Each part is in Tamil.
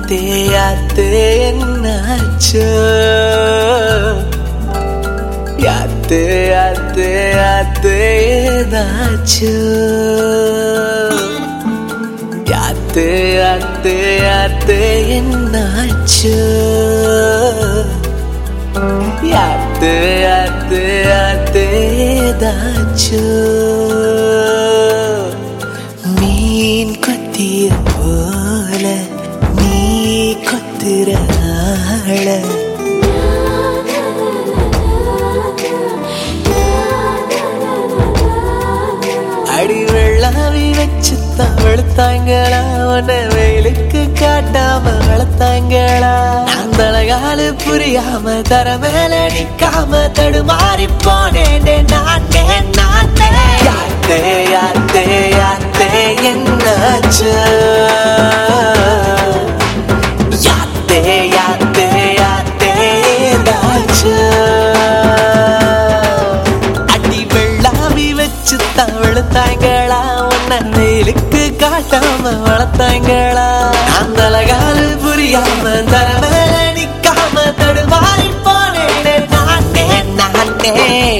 யாத்தே யாத்தே என்னாச்சோ யாத்தே யாத்தே யாத்தே ஏதாச்சோ யாத்தே யாத்தே யாத்தே என்னாச்சோ யாத்தே யாத்தே யாத்தே ஏதாச்சோ மீன் கொத்திய போல நீ கொத்துற ஆள அடி வெள்ளாவி வச்சு தான் வெளுத்தாங்களா உன்னை வெயிலுக்கு காட்டாம வளர்த்தாங்களா அந்த அழகாலு புரியாம தர மேல நிக்காம தடுமாறி போனேன் நானே நானே யாத்தே யாத்தே யாத்தே என்னாச்சு யாத்தே யாத்தே யாத்தே ஏதாச்சு அடி வெள்ளாவி வச்சு தான் வெளுத்தாங்களா உன்னை வெயிலுக்கு காட்டாம வளர்த்தாங்களா அந்த அழகாலு புரியாம தர மேல நிக்காம தடுமாறி போனேன் நானே நானே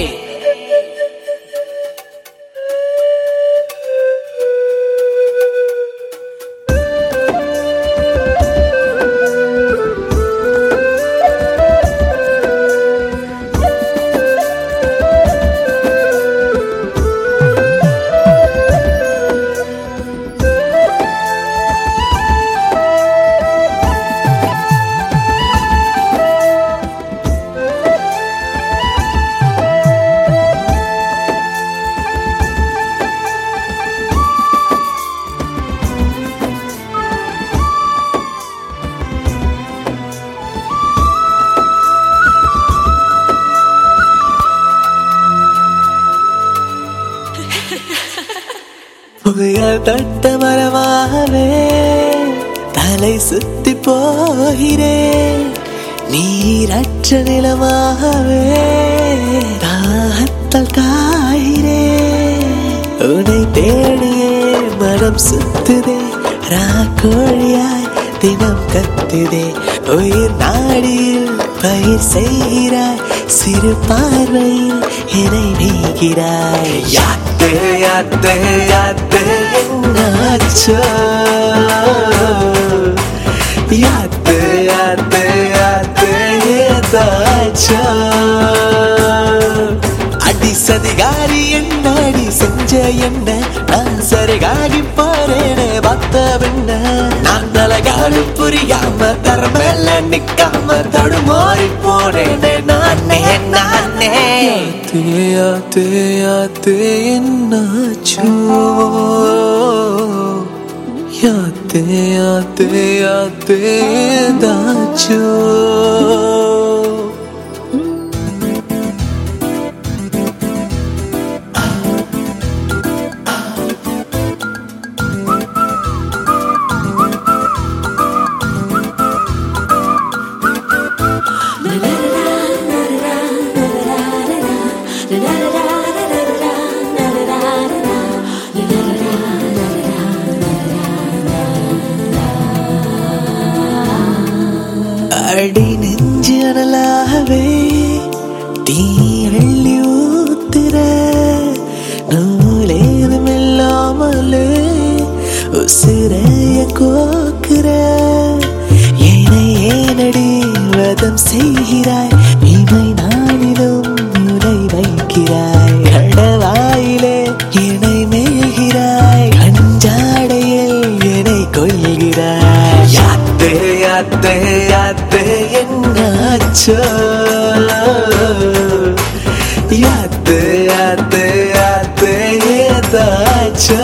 புயல் தட்ட மரமாகவே தலை சுத்தி போகிறேன் நீரற்ற நிலமாகவே தாகத்தால் காகிறேன் உன்னை தேடியே மனம் சுத்துதே ராக்கோழியாய் தினம் கத்துதே உயிர் நாடியில் பயிர் செய்கிறாய் சிறு பார்வையில் என்னை நீகிறாய் யாத்து யாத்து யாத்து என்னாச்சோ யாத்து யாத்து யாத்து ஏதாச்சோ அடி சதிகாரி என்னடி செஞ்ச என்ன நான் சரிகாகி போறேனே பார்த்த பின்ன நான் தலகாடு புரியாம தரமேல நிக்காம தடுமாறி போறேனே நானே நானே யாத்தே யாத்தே என்னாச்சோ யாத்தே யாத்தே யாத்தே ஏதாச்சோ அடி நெஞ்சு அனலாகவே தீ அள்ளி ஊத்துற நூலேதும் இல்லாமலே உசிரைய கோக்குற ஏனை ஏனடி வதம் செய்கிறாய் இமை நாளிலும் உரை வைக்கிறாய் கடவாயிலே என்னை மேய்கிறாய் அஞ்சாடையில் என்னை கொள்கிறாய் யாத்தே யாத்தே யாத்தே என்னாச்சோ யாத்தே யாத்தே யாத்தே ஏதாச்சோ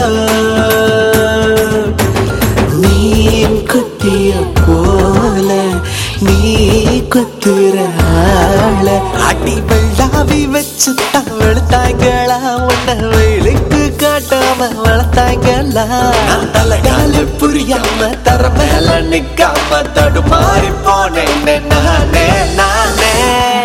நீன் குத்திய போல நீ குத்துற ஆள அடி வெள்ளாவி வச்சு தான் வெளுத்தாங்களா உன்னை வெயிலுக்கு காட்டாம வளர்த்தாங்களா நான் தலைகாலு புரியாம தர மேல நிக்காம தடுமாறி போனேன் நானே நானே